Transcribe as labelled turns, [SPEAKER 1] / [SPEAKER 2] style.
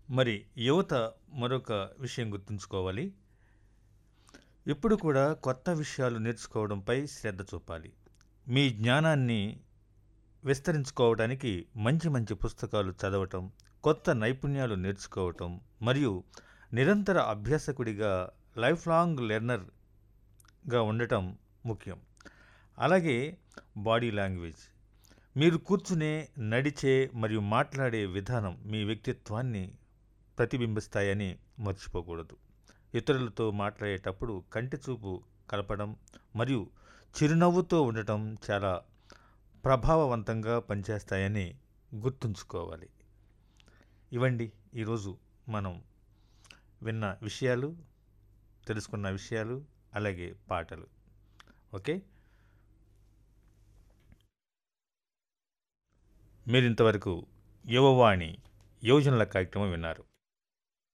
[SPEAKER 1] మరి యువత మరొక విషయం గుర్తుంచుకోవాలి ఎప్పుడు కూడా కొత్త విషయాలు నేర్చుకోవడంపై శ్రద్ధ చూపాలి మీ జ్ఞానాన్ని విస్తరించుకోవడానికి మంచి మంచి పుస్తకాలు చదవటం కొత్త నైపుణ్యాలు నేర్చుకోవటం మరియు నిరంతర అభ్యాసకుడిగా లైఫ్ లాంగ్ లెర్నర్గా ఉండటం ముఖ్యం అలాగే బాడీ లాంగ్వేజ్ మీరు కూర్చునే నడిచే మరియు మాట్లాడే విధానం మీ వ్యక్తిత్వాన్ని ప్రతిబింబిస్తాయని మర్చిపోకూడదు ఇతరులతో మాట్లాడేటప్పుడు కంటి చూపు కలపడం మరియు చిరునవ్వుతో ఉండటం చాలా ప్రభావవంతంగా పనిచేస్తాయని గుర్తుంచుకోవాలి ఇవండి ఈరోజు మనం విన్న విషయాలు తెలుసుకున్న విషయాలు అలాగే పాటలు ఓకే మీరు ఇంతవరకు యువవాణి యోజనల కార్యక్రమం విన్నారు